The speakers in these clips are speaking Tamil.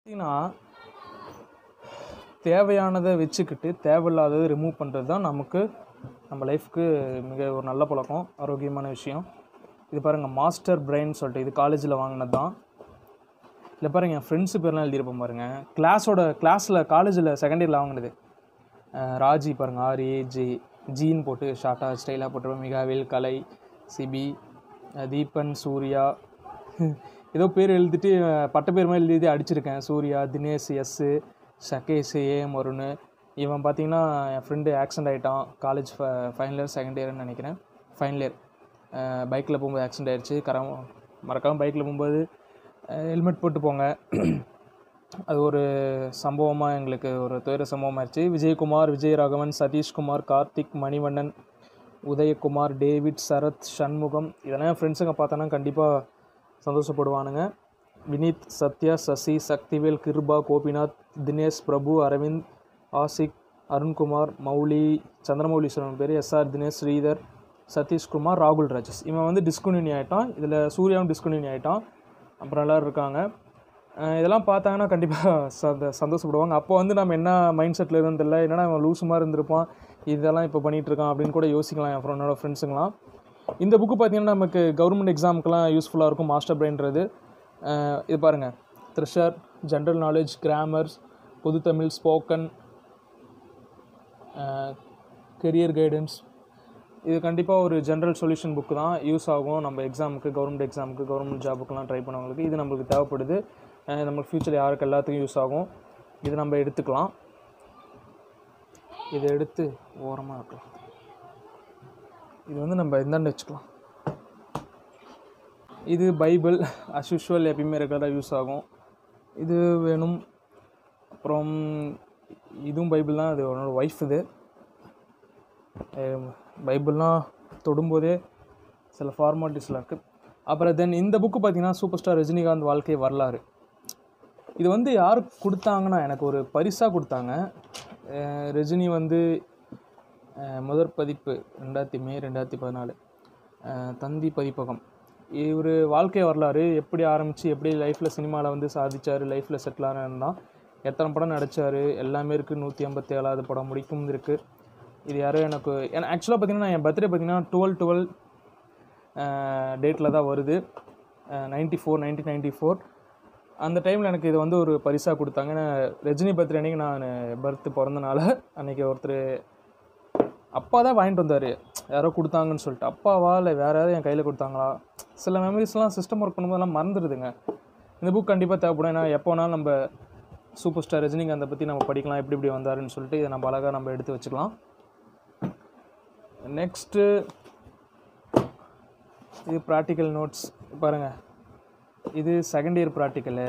பார்த்தீங்கன்னா தேவையானதை வச்சுக்கிட்டு தேவையில்லாததை ரிமூவ் பண்ணுறது தான் நமக்கு நம்ம லைஃப்க்கு மிக ஒரு நல்ல பழக்கம் ஆரோக்கியமான விஷயம் இது பாருங்கள் மாஸ்டர் பிரெயின் சொல்லிட்டு இது காலேஜில் வாங்கினது தான் இல்லை பாருங்க என் ஃப்ரெண்ட்ஸு பேர்லாம் எழுதியிருப்பேன் பாருங்க கிளாஸோட கிளாஸில் காலேஜில் செகண்ட் இயரில் வாங்கினது அஹ் ராஜி பாருங்கள் ஆர் ஏ ஜி ஜீன் போட்டு ஷார்ட்டாக ஸ்டைலாக போட்டிருப்பேன் மிகாவேல் கலை சிபி அஹ் தீபன் சூர்யா ஏதோ பேர் எழுதிட்டு அஹ் பட்ட பேர் மாதிரி எழுதி அடிச்சிருக்கேன் சூர்யா தினேஷ் எஸ்ஸு சகேஷ் ஏஎம் வருண் இவன் பார்த்தீங்கன்னா என் ஃப்ரெண்டு ஆக்சிடென்ட் ஆகிட்டான் காலேஜ் ஃபைனல் இயர் செகண்ட் இயர்னு நினைக்கிறேன் ஃபைனல் இயர் பைக்கில் போகும்போது ஆக்சிடென்ட் ஆயிடுச்சு கரம் மறக்காமல் பைக்கில் போகும்போது ஹெல்மெட் போட்டு போங்க அது ஒரு சம்பவமாக எங்களுக்கு ஒரு துயர சம்பவமாயிருச்சு விஜயகுமார் விஜயராகவன் சதீஷ்குமார் கார்த்திக் மணிவண்ணன் உதயகுமார் டேவிட் சரத் சண்முகம் இதெல்லாம் என் ஃப்ரெண்ட்ஸுங்க பார்த்தோன்னா கண்டிப்பாக சந்தோஷப்படுவானுங்க வினீத் சத்யா சசி சக்திவேல் கிருபா கோபிநாத் தினேஷ் பிரபு அரவிந்த் ஆசிக் அருண்குமார் மௌலி சந்திரமௌலீஸ்வரன் பேர் எஸ்ஆர் தினேஷ் ஸ்ரீதர் சதீஷ்குமார் ராகுல் ராஜஸ் இவன் வந்து டிஸ்கன்யூனி ஆகிட்டான் இதில் சூர்யாவும் டிஸ்கன்யூனி ஆகிட்டான் அப்புறம் எல்லோரும் இருக்காங்க அஹ் இதெல்லாம் பார்த்தாங்கன்னா கண்டிப்பாக சந்த சந்தோஷப்படுவாங்க அப்போ வந்து நம்ம என்ன மைண்ட் செட்டில் இருந்ததில்ல என்னடா அவன் லூசு மாதிரி இருந்திருப்பான் இதெல்லாம் இப்போ பண்ணிகிட்டு இருக்கான் அப்படின்னு கூட யோசிக்கலாம் என் ஃப்ரெண்டோட ஃப்ரெண்ட்ஸுங்களாம் இந்த புக்கு பார்த்தீங்கன்னா நமக்கு கவர்மெண்ட் எக்ஸாமுக்கெலாம் யூஸ்ஃபுல்லாக இருக்கும் மாஸ்டர் பிரெயின்றது அஹ் இது பாருங்கள் த்ரிஷர் ஜென்ரல் நாலேஜ் கிராமர்ஸ் பொது தமிழ் ஸ்போக்கன் கெரியர் கைடன்ஸ் இது கண்டிப்பாக ஒரு ஜென்ரல் சொல்யூஷன் புக்கு தான் யூஸ் ஆகும் நம்ம எக்ஸாமுக்கு கவர்மெண்ட் எக்ஸாமுக்கு கவர்மெண்ட் ஜாபுக்கெலாம் ட்ரை பண்ணவங்களுக்கு இது நம்மளுக்கு தேவைப்படுது அஹ் நம்மளுக்கு ஃப்யூச்சர் யாருக்கு எல்லாத்துக்கும் யூஸ் ஆகும் இது நம்ம எடுத்துக்கலாம் இதை எடுத்து ஓரமாக இருக்கலாம் இது வந்து நம்ம இந்தாண்டு வச்சுக்கலாம் இது பைபிள் அஸ் யூஷுவல் எப்பயுமே ரெகுலராக யூஸ் ஆகும் இது வேணும் அப்புறம் இதுவும் பைபிள் தான் அது என்னோடய ஒய்ஃப் இது அஹ் பைபிள்லாம் தொடும்போதே சில ஃபார்மாலிட்டிஸ்லாம் இருக்குது அப்புறம் தென் இந்த புக்கு பார்த்தீங்கன்னா சூப்பர் ஸ்டார் ரஜினிகாந்த் வாழ்க்கை வரலாறு இது வந்து யாருக்கு கொடுத்தாங்கன்னா எனக்கு ஒரு பரிசாக கொடுத்தாங்க அஹ் ரஜினி வந்து அஹ் முதற் பதிப்பு ரெண்டாயிரத்தி மே ரெண்டாயிரத்தி பதினாலு அஹ் தந்தி பதிப்பகம் இவர் வாழ்க்கை வரலாறு எப்படி ஆரம்பித்து எப்படி லைஃப்பில் சினிமாவில் வந்து சாதிச்சார் லைஃப்பில் செட்டில் ஆனார்னா எத்தனை படம் நடித்தார் எல்லாமே இருக்குது நூற்றி ஐம்பத்தி ஏழாவது படம் முடிக்கும் இருக்குது இது யாரும் எனக்கு ஏன்னா ஆக்சுவலாக பார்த்தீங்கன்னா என் பர்த்டே பார்த்தீங்கன்னா டுவெல் டுவெல் டேட்டில் தான் வருது ninety four nineteen ninety four அந்த டைமில் எனக்கு இது வந்து ஒரு பரிசாக கொடுத்தாங்க ஏன்னா ரஜினி பர்த்டே அன்றைக்கி நான் பர்த் பிறந்தனால அன்றைக்கி ஒருத்தர் அப்பா தான் வாங்கிட்டு வந்தார் யாரோ கொடுத்தாங்கன்னு சொல்லிட்டு அப்பாவா இல்லை வேறு யாராவது என் கையில் கொடுத்தாங்களா சில மெமரிஸ்லாம் சிஸ்டம் ஒர்க் பண்ணும்போதெல்லாம் மறந்துடுதுங்க இந்த புக் கண்டிப்பாக தேவைப்படும் ஏன்னா எப்போ வேணாலும் நம்ம சூப்பர் ஸ்டார் ரஜினிகாந்தை பற்றி நம்ம படிக்கலாம் எப்படி இப்படி வந்தாருன்னு சொல்லிட்டு இதை நம்ம அழகாக நம்ம எடுத்து வச்சுக்கலாம் நெக்ஸ்ட்டு இது ப்ராக்டிக்கல் நோட்ஸ் பாருங்கள் இது second year practical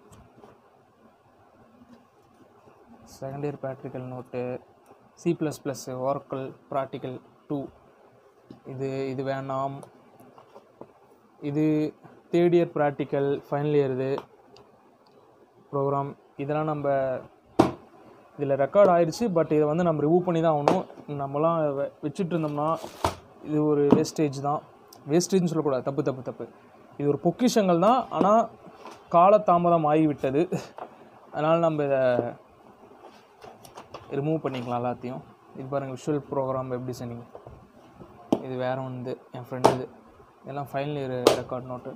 second year practical note C plus plus ஒர்க்கல் ப்ராக்டிக்கல் டூ இது இது வேணாம் இது third year practical final year இது ப்ரோக்ராம் இதெல்லாம் நம்ம இதில் ரெக்கார்ட் ஆயிடுச்சு பட் இதை வந்து நம்ம ரிமூவ் பண்ணி தான் ஆகணும் நம்மலாம் வெ- வச்சுட்டு இருந்தோம்னா இது ஒரு வேஸ்டேஜ் தான் வேஸ்டேஜ்னு சொல்லக்கூடாது தப்பு தப்பு தப்பு இது ஒரு பொக்கிஷங்கள் தான் ஆனால் காலதாமதம் ஆகிவிட்டது அதனால் நம்ம இதை ரிமூவ் பண்ணிக்கலாம் எல்லாத்தையும் இது பாருங்கள் விஷுவல் ப்ரோக்ராம் வெப் டிசைனிங் இது வேற ஒன்று என் ஃப்ரெண்டு இது இதெல்லாம் ஃபைனல் இயர் ரெக்கார்ட் நோட்டு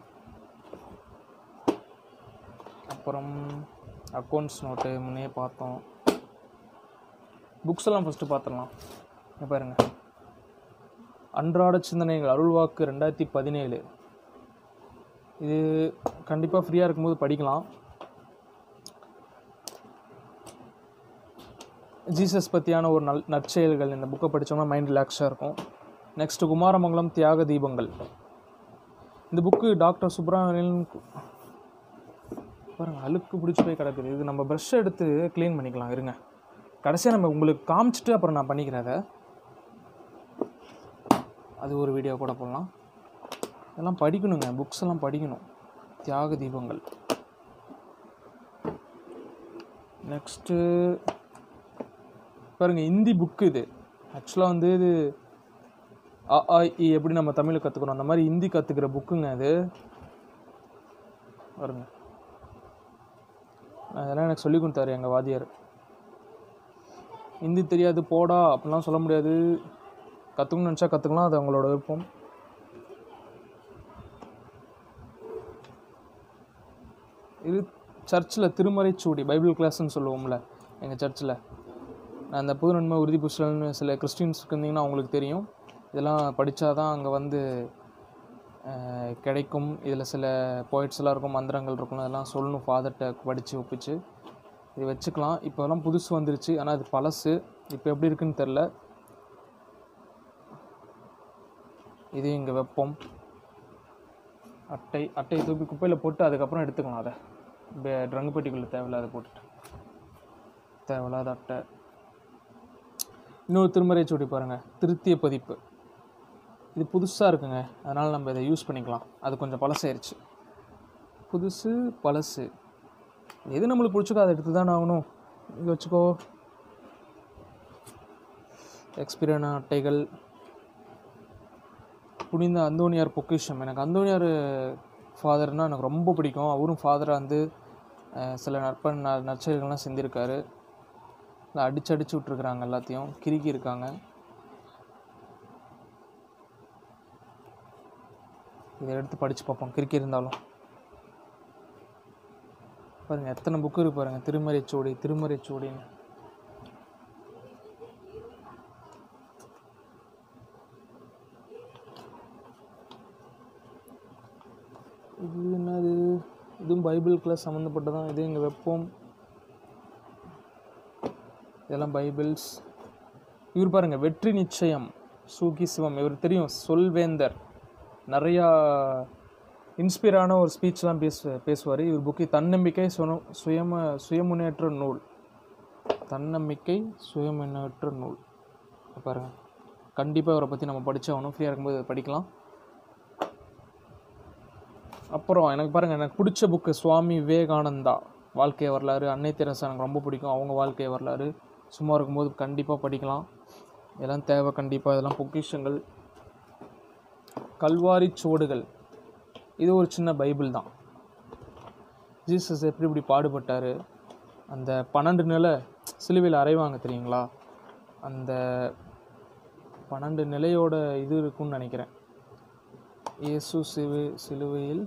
அப்புறம் அக்கௌண்ட்ஸ் நோட்டு முன்னே பார்த்தோம் புக்ஸ் எல்லாம் ஃபஸ்ட்டு பார்த்துடலாம் இங்க பாருங்க அன்றாட சிந்தனைகள் அருள்வாக்கு ரெண்டாயிரத்தி பதினேழு இது கண்டிப்பாக ஃப்ரீயாக இருக்கும்போது படிக்கலாம் ஜீசஸ் பற்றியான ஒரு நல் நற்செயல்கள் இந்த புக்கை படித்தோம்னா மைண்ட் ரிலாக்ஸாக இருக்கும் நெக்ஸ்ட்டு குமாரமங்கலம் தியாக தீபங்கள் இந்த புக்கு டாக்டர் சுப்ரமணியன் கு- பாருங்க அழுக்கு பிடிச்சி போய் கிடக்குது இது நம்ம ப்ரஷ் எடுத்து க்ளீன் பண்ணிக்கலாம் இருங்க கடைசியாக நம்ம உங்களுக்கு காமிச்சிட்டு அப்புறம் நான் பண்ணிக்கிறேன் அதை அது ஒரு வீடியோ கூட போடலாம் இதெல்லாம் படிக்கணுங்க புக்ஸ் எல்லாம் படிக்கணும் தியாக தீபங்கள் நெக்ஸ்ட்டு பாருங்க ஹிந்தி புக்கு இது ஆக்சுவலாக வந்து இது அ ஆ, இ எப்படி நம்ம தமிழ் கற்றுக்குறோம் அந்த மாதிரி ஹிந்தி கற்றுக்கிற புக்குங்க அது பாருங்க அதெல்லாம் எனக்கு சொல்லி கொடுத்தாரு எங்கள் வாத்தியார் ஹிந்தி தெரியாது போடா அப்படிலாம் சொல்ல முடியாது கற்றுக்கணும்னு நினச்சா கற்றுக்கலாம் அது அவங்களோட விருப்பம் இது சர்ச்சில் திருமறைச்சூடி பைபிள் கிளாஸ்ன்னு சொல்லுவோம்ல எங்கள் சர்ச்சில் அந்த புது நன்மை உறுதி புஸ்தகம்னு சில கிறிஸ்டின்ஸ்க்கு இருந்தீங்கன்னா அவங்களுக்கு தெரியும் இதெல்லாம் படித்தா தான் அங்கே வந்து அஹ், கிடைக்கும் இதில் சில போய்ட்ஸ்லாம் இருக்கும் மந்திரங்கள் இருக்கும் அதெல்லாம் சொல்லணும் ஃபாதர்கிட்ட படித்து ஒப்பிச்சு இது வச்சுக்கலாம் இப்போலாம் புதுசு வந்துருச்சு ஆனால் அது பழசு இப்போ எப்படி இருக்குன்னு தெரில இது இங்கே வைப்போம் அட்டை அட்டையை தூக்கி குப்பையில் போட்டு அதுக்கப்புறம் எடுத்துக்கலாம் அதை பே- ட்ரங்கு பெட்டிக்குள்ளே தேவையில்லாத போட்டுட்டு தேவையில்லாத அட்டை இன்னொரு திருமறை சூடி பாருங்கள் திருத்திய பதிப்பு இது புதுசாக இருக்குங்க அதனால் நம்ம இதை யூஸ் பண்ணிக்கலாம் அது கொஞ்சம் பழசாயிருச்சு புதுசு பழசு எது நம்மளுக்கு பிடிச்சிக்கோ அதை எடுத்து தானே ஆகணும் இங்கே வச்சுக்கோ எக்ஸ்பீரியன் அட்டைகள் புனித அந்தோனியார் பொக்கிஷம் எனக்கு அந்தோனியார் ஃபாதர்னால் எனக்கு ரொம்ப பிடிக்கும் அவரும் ஃபாதராக வந்து அஹ், சில நற்ப ந நற்செயல்கள்லாம் செஞ்சுருக்காரு இல்லை அடிச்சு அடிச்சு விட்ருக்குறாங்க எல்லாத்தையும் கிறுக்கி இருக்காங்க இதை எடுத்து படித்து பார்ப்போம் கிறுக்கி இருந்தாலும் பாருங்கள் எத்தனை புக்கு இருக்கு பாருங்கள் திருமறைச்சோடி திருமறைச்சோடின்னு இது என்னது இதுவும் பைபிள் கிளாஸ் சம்மந்தப்பட்டதான் இது இங்கே வைப்போம் இதெல்லாம் பைபிள்ஸ் இவர் பாருங்க வெற்றி நிச்சயம் சூகி சிவம் இவர் தெரியும் சொல்வேந்தர் நிறையா இன்ஸ்பைரான ஒரு ஸ்பீச்லாம் பேசு பேசுவார் இவர் புக்கு தன்னம்பிக்கை சுன சுயம சுயமுன்னேற்ற நூல் தன்னம்பிக்கை சுயமுன்னேற்ற நூல் பாருங்க கண்டிப்பாக இவரை பற்றி நம்ம படிச்சாகணும் ஃப்ரீயாக இருக்கும்போது இதை படிக்கலாம் அப்புறம் எனக்கு பாருங்கள் எனக்கு பிடிச்ச புக்கு சுவாமி விவேகானந்தா வாழ்க்கை வரலாறு அன்னை தெரசா எனக்கு ரொம்ப பிடிக்கும் அவங்க வாழ்க்கை வரலாறு சும்மா இருக்கும்போது கண்டிப்பாக படிக்கலாம் இதெல்லாம் தேவை கண்டிப்பாக இதெல்லாம் பொக்கிஷங்கள் கல்வாரி சுவடுகள் இது ஒரு சின்ன பைபிள் தான் ஜீசஸ் எப்படி இப்படி பாடுபட்டார் அந்த பன்னெண்டு நிலை சிலுவையில் அறைவாங்க தெரியுங்களா அந்த பன்னெண்டு நிலையோட இது இருக்கும்னு நினைக்கிறேன் இயேசு சிலுவை சிலுவையில்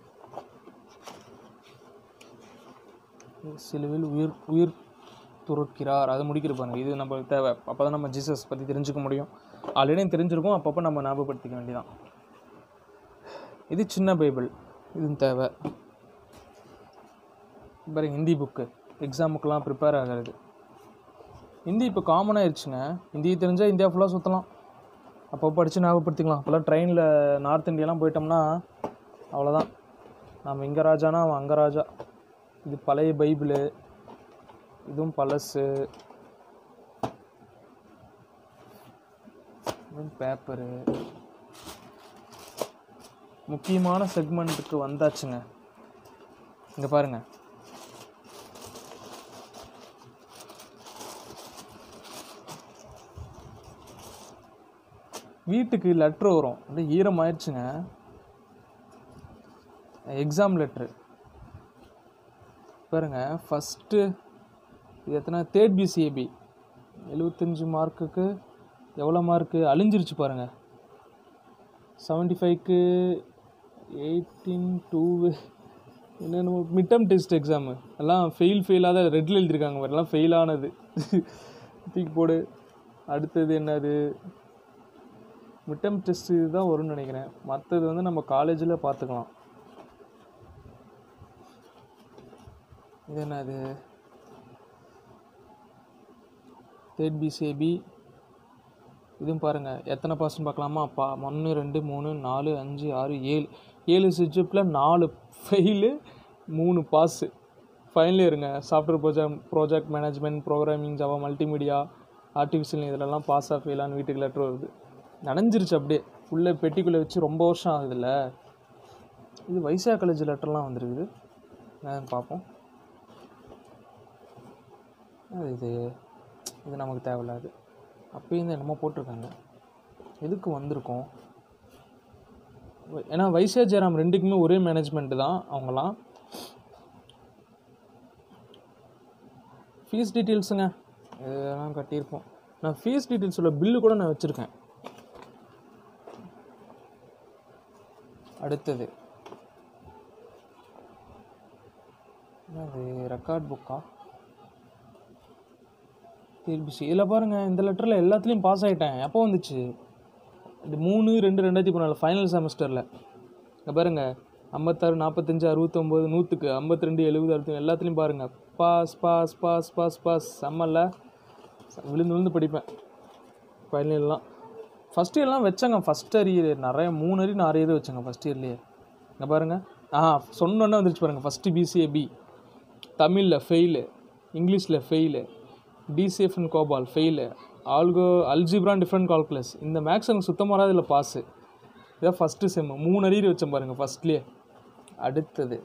சிலுவையில் உயிர் உயிர் துறக்கிறார் அதை முடிக்கிற பாருங்க இது நம்மளுக்கு தேவை அப்போ தான் நம்ம ஜீசஸ் பற்றி தெரிஞ்சுக்க முடியும் ஆல்ரெடி தெரிஞ்சிருக்கோம் அப்பப்போ நம்ம ஞாபகப்படுத்திக்க வேண்டியதான் இது சின்ன பைபிள் இதுவும் தேவை பாருங்க ஹிந்தி புக்கு எக்ஸாமுக்கெலாம் ப்ரிப்பேர் ஆகிறது ஹிந்தி இப்போ காமன் ஆயிடுச்சுங்க ஹிந்தி தெரிஞ்சால் இந்தியா ஃபுல்லாக சுற்றலாம் அப்போ படித்து ஞாபகப்படுத்திக்கலாம் அப்போல்லாம் ட்ரெயினில் நார்த் இந்தியாலாம் போயிட்டோம்னா அவ்வளோதான் நம்ம இங்கே ராஜானா அவன் அங்கே ராஜா இது பழைய பைபிளு இதுவும் பழசு இதுவும் பேப்பரு முக்கியமான செக்மெண்ட்டுக்கு வந்தாச்சுங்க இங்கே பாருங்க வீட்டுக்கு லெட்ரு வரும் அப்படியே ஈரம் ஆயிடுச்சுங்க எக்ஸாம் லெட்ரு பாருங்க ஃபஸ்ட்டு இது எத்தனை தேர்ட் பிசிஏபி எழுபத்தஞ்சு மார்க்குக்கு எவ்வளோ மார்க்கு அழிஞ்சிருச்சு பாருங்கள் செவன்ட்டி ஃபைவ்க்கு எயிட்டீன் டூ என்னென்ன மிட்டம் டெஸ்ட் எக்ஸாமு எல்லாம் ஃபெயில் ஃபெயிலாக தான் ரெட்டில் எழுதியிருக்காங்க பாரு, எல்லாம் ஃபெயில் ஆனது தூக்கி போடு அடுத்தது என்னது மிட்டம் டெஸ்ட் தான் வரும்னு நினைக்கிறேன் மற்றது வந்து நம்ம காலேஜில் பார்த்துக்கலாம் இது என்னது தேர்ட் பிசிஏபி இதுவும் பாருங்கள் எத்தனை பாஸ்ன்னு பார்க்கலாமா பா ஒன்று ரெண்டு மூணு நாலு அஞ்சு ஆறு ஏழு ஏழு சப்ஜெக்டில் நாலு ஃபெயிலு மூணு பாஸு ஃபைனல் இருங்க software project project management programming Java multimedia artificial இதிலெல்லாம் பாஸ் ஆஃப் ஃபெயிலான்னு வீட்டுக்கு லெட்ரு வருது நனைஞ்சிருச்சு அப்படியே உள்ளே பெட்டிக்குள்ளே வச்சு ரொம்ப வருஷம் ஆகுதுல்ல இது வைசா காலேஜ் லெட்டர்லாம் வந்திருக்குது என்னன்னு பார்ப்போம் அது இது இது நமக்கு தேவையில்லாது அப்பயும் தான் என்னமோ போட்டிருக்காங்க எதுக்கு வந்திருக்கோம் வ- ஏன்னா வைசியா ஜெயராம் ரெண்டுக்குமே ஒரே மேனேஜ்மெண்ட் தான் அவங்களாம் ஃபீஸ் டீட்டெயில்ஸுங்க இதெல்லாம் கட்டியிருப்போம் நான் ஃபீஸ் டீட்டெயில்ஸோட பில்லு கூட நான் வச்சுருக்கேன் அடுத்தது அது ரெக்கார்ட் புக்கா டிஎன்பிசி இதில் பாருங்கள் இந்த லெட்டரில் எல்லாத்துலேயும் பாஸ் ஆகிட்டேன் எப்போ வந்துச்சு இது மூணு ரெண்டு ரெண்டாயிரத்தி பதினாலு ஃபைனல் செமஸ்டரில் இங்கே பாருங்கள் ஐம்பத்தாறு நாற்பத்தஞ்சு அறுபத்தொம்போது நூற்றுக்கு ஐம்பத்தி ரெண்டு எழுபது அறுபத்தி எல்லாத்துலேயும் பாருங்கள் pass pass pass pass pass செம்மல்ல விழுந்து விழுந்து படிப்பேன் ஃபைனல்லாம் ஃபஸ்ட் இயர்லாம் வச்சாங்க ஃபஸ்ட் அரியர் நிறைய மூணு அரி நாலு அரியர் வச்சாங்க ஃபஸ்ட் இயர்லேயே இங்கே பாருங்கள் ஆ சொன்னோன்னே வந்துருச்சு பாருங்கள் ஃபஸ்ட்டு பிசிஏ பி தமிழில் ஃபெயிலு இங்கிலீஷில் ஃபெயிலு டிசிஎஃப் அண்ட் கோபால் ஃபெயிலு ஆல்கோ அல்ஜிப்ரான் டிஃப்ரெண்ட் கால்குலஸ் இந்த மேக்ஸ் எனக்கு சுத்தமாக வராது இதில் பாஸு இதான் ஃபஸ்ட்டு செம் மூணு அரியர் வச்சேன் பாருங்கள் ஃபஸ்ட்லேயே அடுத்தது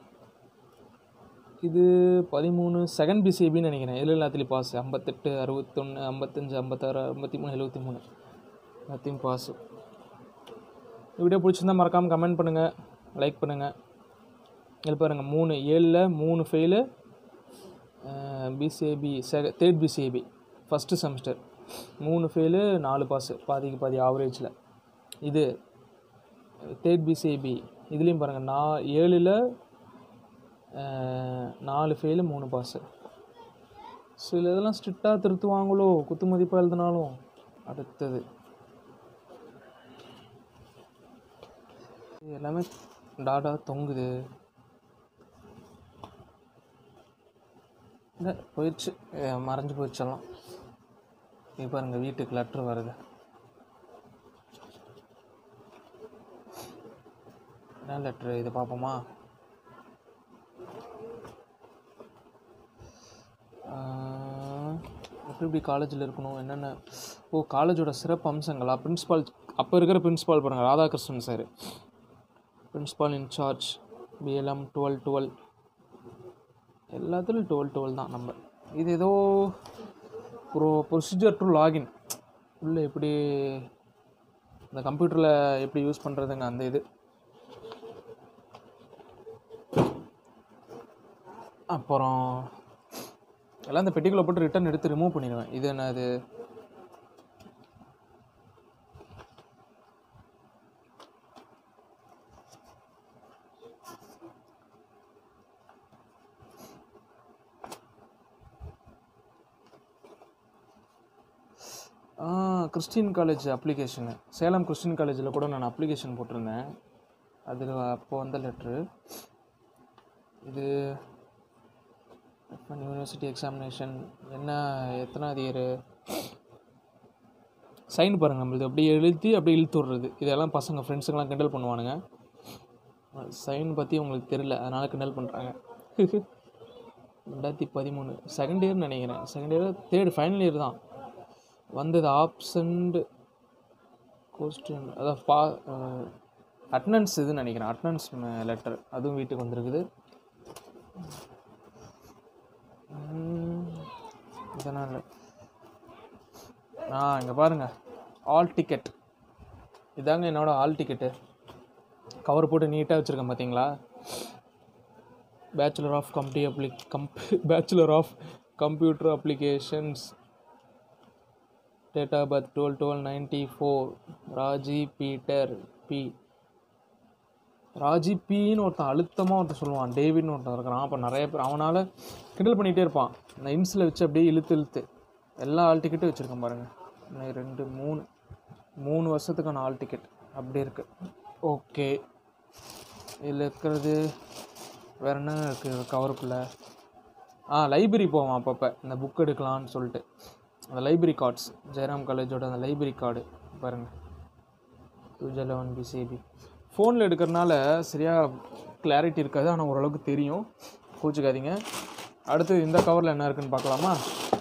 இது பதிமூணு செகண்ட் பிசிஏபின்னு நினைக்கிறேன் இதில் எல்லாத்துலேயும் பாஸ் ஐம்பத்தெட்டு அறுபத்தொன்று ஐம்பத்தஞ்சு ஐம்பத்தாறு ஐம்பத்தி மூணு எழுபத்தி மூணு எல்லாத்தையும் பாஸு வீடியோ பிடிச்சிருந்தா மறக்காமல் கமெண்ட் பண்ணுங்கள் லைக் பண்ணுங்கள் இதில் பாருங்கள் மூணு ஏழில் மூணு ஃபெயிலு பிசிஏபி செக தேர்ட் பிசிஏபி ஃபஸ்ட்டு செமஸ்டர் மூணு ஃபெயிலு நாலு பாஸு பாதிக்கு பாதி ஆவரேஜில் இது தேர்ட் பிசிஏபி இதுலேயும் பாருங்கள் நான் ஏழில் நாலு ஃபெயிலு மூணு பாஸு சில இதெல்லாம் ஸ்ட்ரிக்டாக திருத்துவாங்களோ குத்து மதிப்பாக எழுதினாலும் அடுத்தது இது எல்லாமே டாடா தொங்குது இல்லை போயிடுச்சு அஹ் மறைஞ்சு போயிடுச்செல்லாம் இது பாருங்க வீட்டுக்கு லெட்ரு வருது என்ன லெட்ரு இது பார்ப்போமா ஆஹ், எப்படி இப்படி காலேஜில் இருக்கணும் என்னென்ன ஓ காலேஜோட சிறப்பு அம்சங்களா பிரின்ஸ்பால் அப்போ இருக்கிற பிரின்ஸ்பால் பாருங்க Radhakrishnan sir principal incharge BLM twelve twelve எல்லாத்துலையும் டுவெல் டுவெல் தான் நம்ம இது ஏதோ ப்ரோ ப்ரொசீஜர் டு லாகின் உள்ளே எப்படி இந்த கம்ப்யூட்டரில் எப்படி யூஸ் பண்ணுறதுங்க அந்த இது அப்புறம் எல்லாம் இந்த பெட்டிக்குள்ளே போட்டு ரிட்டர்ன் எடுத்து ரிமூவ் பண்ணிடுவேன் இது என்னது ஆ Christian college application Salem Christian காலேஜில் கூட நான் அப்ளிகேஷன் போட்டிருந்தேன் அதில் அப்போ வந்த லெட்ரு இது யூனிவர்சிட்டி எக்ஸாமினேஷன் என்ன எத்தனாவது இயரு சைன் பாருங்கள் நம்மளது அப்படியே எழுதி அப்படியே இழுத்து விட்றது இதெல்லாம் பசங்க ஃப்ரெண்ட்ஸுங்கெல்லாம் கிண்டல் பண்ணுவானுங்க சைன் பற்றி உங்களுக்கு தெரியல அதனால் கிண்டல் பண்ணுறாங்க ரெண்டாயிரத்தி பதிமூணு செகண்ட் இயர்னு நினைக்கிறேன் second year third final year தான் வந்தது ஆப்சண்ட் கொஸ்டின் அதான் பா அட்டனன்ஸ் இதுன்னு நினைக்கிறேன் அட்டனன்ஸ் லெட்டர் அதுவும் வீட்டுக்கு வந்திருக்குது இதனால் ஆ இங்கே பாருங்கள் ஆல் டிக்கெட் இதாங்க என்னோட ஆல் டிக்கெட்டு கவர் போட்டு நீட்டாக வச்சுருக்கேன் பார்த்தீங்களா bachelor of compu appli comp bachelor of computer applications date of birth twelve twelve ninety four Raji Peter P Raji பின்னு ஒருத்தன் அழுத்தமாக ஒருத்தன் சொல்லுவான் டேவிட்னு ஒருத்தன் இருக்கிறான் அப்போ நிறைய பேர் அவனால் கிண்டல் பண்ணிகிட்டே இருப்பான் இந்த இன்ஸில் வச்சு அப்படியே இழுத்து இழுத்து எல்லா ஆல் டிக்கெட்டும் வச்சுருக்கேன் பாருங்கள் இன்னும் ரெண்டு மூணு மூணு வருஷத்துக்கான ஆல் டிக்கெட் அப்படி இருக்கு ஓகே இதில் இருக்கிறது வேற என்ன இருக்குது கவருக்குள்ளே ஆ லைப்ரரி போவோம் அப்பப்போ இந்த புக் எடுக்கலாம்னு சொல்லிட்டு அந்த லைப்ரரி கார்ட்ஸ் ஜெயராம் காலேஜோட அந்த லைப்ரரி கார்டு பாருங்கள் டூ ஜே லெவன் பிசிபி ஃபோனில் எடுக்கிறனால சரியாக கிளாரிட்டி இருக்காது ஆனால் ஓரளவுக்கு தெரியும் கூச்சிக்காதீங்க அடுத்து இந்த கவரில் என்ன இருக்குன்னு பார்க்கலாமா